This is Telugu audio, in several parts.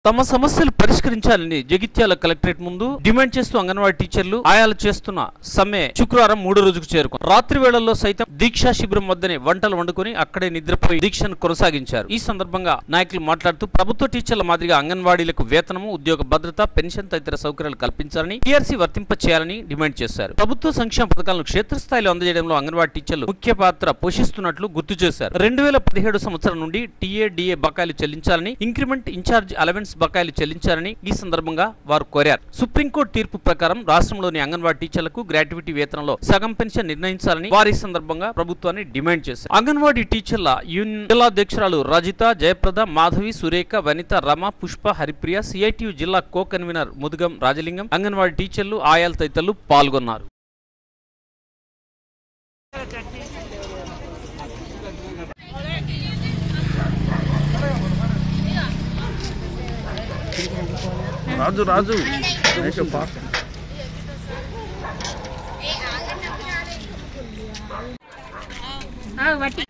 తమ సమస్యలు పరిష్కరించాలని జగిత్యాల కలెక్టరేట్ ముందు డిమాండ్ చేస్తూ అంగన్వాడీ టీచర్లు ఆయాలు చేస్తున్న సమ్మె శుక్రవారం మూడో రోజుకు చేరుకుంది రాత్రి వేళల్లో సైతం దీక్షా శిబిరం వద్దనే వంటలు వండుకొని అక్కడే నిద్రపోయి దీక్షను కొనసాగించారు ఈ సందర్భంగా నాయకులు మాట్లాడుతూ ప్రభుత్వ టీచర్ల మాదిరిగా అంగన్వాడీలకు వేతనము ఉద్యోగ భద్రత పెన్షన్ తదితర సౌకర్యాలు కల్పించాలని టీఆర్సీ వర్తింప చేయాలని డిమాండ్ చేశారు ప్రభుత్వ సంక్షేమ పథకాలను క్షేత్రస్థాయిలో అందజేయడంలో అంగన్వాడీ టీచర్లు ముఖ్య పాత్ర పోషిస్తున్నట్లు గుర్తు చేశారు రెండు వేల పదిహేడు సంవత్సరం నుండి టీఏ బకాయిలు చెల్లించాలని ఇంక్రిమెంట్ ఇన్ఛార్జ్ అలవెన్స్ బకాయిలు చెల్లించాలని ఈ సందర్భంగా వారు కోరారు సుప్రీంకోర్టు తీర్పు ప్రకారం రాష్ట్రంలోని అంగన్వాడీ టీచర్లకు గ్రాట్యుటీ వేతనంలో సగం పెన్షన్ నిర్ణయించాలని వారి సందర్భంగా ప్రభుత్వాన్ని డిమాండ్ చేశారు అంగన్వాడీ టీచర్ల యూనియన్ జిల్లా అధ్యక్షురాలు రజిత జయప్రద మాధవి సురేఖ వనిత రమ పుష్ప హరిప్రియ సిఐటియు జిల్లా కో కన్వీనర్ ముదుగం రాజలింగం అంగన్వాడీ టీచర్లు ఆయాల తదితరులు పాల్గొన్నారు రాజు రాజు వట్టి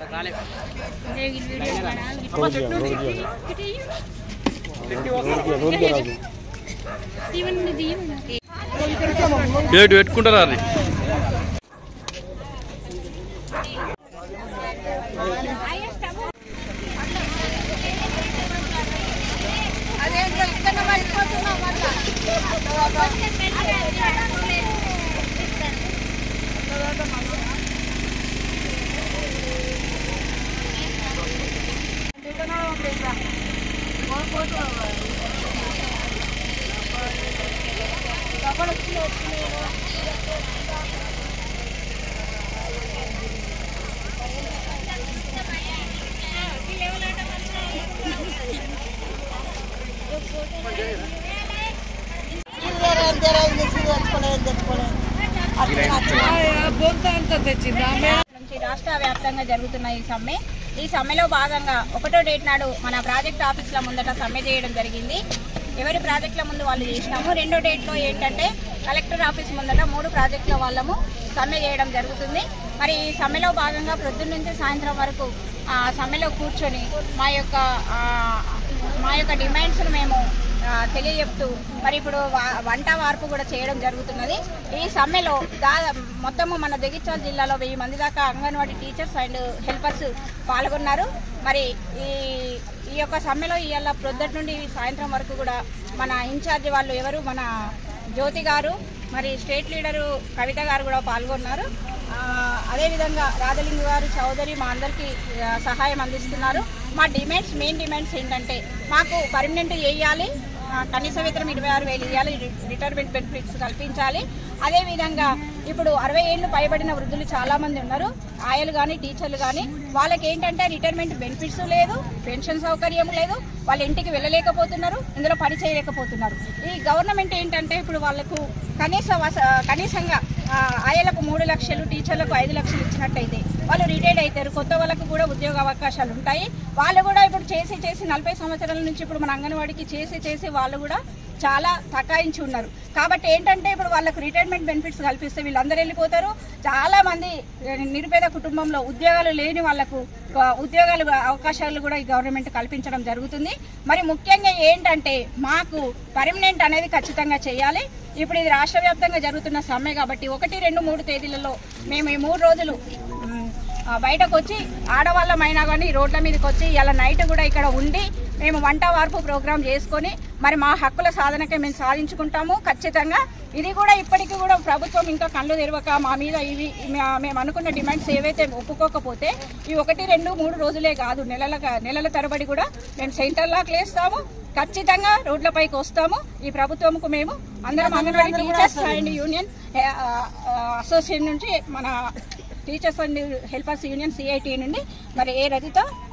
ప్లేట్ పెట్టుకుంటారా అది నుంచి రాష్ట్ర వ్యాప్తంగా జరుగుతున్న ఈ సమ్మె ఈ సమ్మెలో భాగంగా ఒకటో డేట్ నాడు మన ప్రాజెక్ట్ ఆఫీసుల ముందట సమ్మె చేయడం జరిగింది ఎవరి ప్రాజెక్టుల ముందు వాళ్ళు చేసినాము రెండో డేట్లో ఏంటంటే కలెక్టర్ ఆఫీస్ ముందట మూడు ప్రాజెక్టుల వాళ్ళము సమ్మె చేయడం జరుగుతుంది మరి ఈ సమ్మెలో భాగంగా ప్రొద్దున నుంచి సాయంత్రం వరకు ఆ సమ్మెలో కూర్చొని మా యొక్క ఆ, మా యొక్క డిమాండ్స్ను మేము ఆ, తెలియజెప్తూ మరి ఇప్పుడు వా- వంట వార్పు కూడా చేయడం జరుగుతున్నది ఈ సమ్మెలో దా మొత్తము మన జగిత్యాల జిల్లాలో వెయ్యి మంది దాకా అంగన్వాడీ టీచర్స్ అండ్ హెల్పర్స్ పాల్గొన్నారు మరి ఈ ఈ యొక్క సమ్మెలో ఇవాళ ప్రొద్దటి నుండి సాయంత్రం వరకు కూడా మన ఇన్ఛార్జ్ వాళ్ళు ఎవరు మన జ్యోతి గారు మరి స్టేట్ లీడరు కవిత గారు కూడా పాల్గొన్నారు ఆ, అదేవిధంగా రాధలింగ గారు చౌదరి మా అందరికీ ఆ, సహాయం అందిస్తున్నారు మా డిమాండ్స్ మెయిన్ డిమాండ్స్ ఏంటంటే మాకు పర్మనెంట్ చేయాలి ఆ, కనీస వేతనం ఇరవై ఆరు వేలు ఇవ్వాలి రి- రిటైర్మెంట్ బెనిఫిట్స్ కల్పించాలి అదేవిధంగా ఇప్పుడు అరవై ఏళ్ళు పైబడిన వృద్ధులు చాలా మంది ఉన్నారు ఆయలు కానీ టీచర్లు కానీ వాళ్ళకి ఏంటంటే రిటైర్మెంట్ బెనిఫిట్స్ లేదు పెన్షన్ సౌకర్యం లేదు వాళ్ళ ఇంటికి వెళ్ళలేకపోతున్నారు ఇందులో పని చేయలేకపోతున్నారు ఈ గవర్నమెంట్ ఏంటంటే ఇప్పుడు వాళ్ళకు కనీస వస- కనీసంగా ఆ, ఆయలకు మూడు లక్షలు టీచర్లకు ఐదు లక్షలు ఇచ్చినట్టయితే వాళ్ళు రిటైర్డ్ అవుతారు కొత్త వాళ్ళకు కూడా ఉద్యోగ అవకాశాలు ఉంటాయి వాళ్ళు కూడా ఇప్పుడు చేసి చేసి నలభై సంవత్సరాల నుంచి ఇప్పుడు మన అంగన్వాడికి చేసి చేసి వాళ్ళు కూడా చాలా తకాయించి ఉన్నారు కాబట్టి ఏంటంటే ఇప్పుడు వాళ్ళకు రిటైర్మెంట్ బెనిఫిట్స్ కల్పిస్తే వీళ్ళందరూ వెళ్ళిపోతారు చాలా మంది ఏ, నిరుపేద కుటుంబంలో ఉద్యోగాలు లేని వాళ్ళకు ఆ, ఉద్యోగాలు అవకాశాలు కూడా ఈ గవర్నమెంట్ కల్పించడం జరుగుతుంది మరి ముఖ్యంగా ఏంటంటే మాకు పర్మనెంట్ అనేది ఖచ్చితంగా చేయాలి ఇప్పుడు ఇది రాష్ట్ర వ్యాప్తంగా జరుగుతున్న సమ్మె కాబట్టి ఒకటి రెండు మూడు తేదీలలో మేము ఈ మూడు రోజులు మ్, ఆ, బయటకు వచ్చి ఆడవాళ్ళమైనా కానీ రోడ్ల మీదకి వచ్చి ఇలా నైట్ కూడా ఇక్కడ ఉండి మేము వంట వార్పు ప్రోగ్రాం చేసుకొని మరి మా హక్కుల సాధనకే మేము సాధించుకుంటాము ఖచ్చితంగా ఇది కూడా ఇప్పటికీ కూడా ప్రభుత్వం ఇంకా కళ్ళు తెరవక మా మీద ఇవి మా- మేము అనుకున్న డిమాండ్స్ ఏవైతే ఒప్పుకోకపోతే ఈ ఒకటి రెండు మూడు రోజులే కాదు నెలల నెలల తరబడి కూడా మేము సెంటర్ లాక్ లేస్తాము ఖచ్చితంగా రోడ్లపైకి వస్తాము ఈ ప్రభుత్వంకు మేము అందరం anganwadi teachers and union association నుంచి మన teachers and helpers union CIT నుండి మరి ఏ రతితో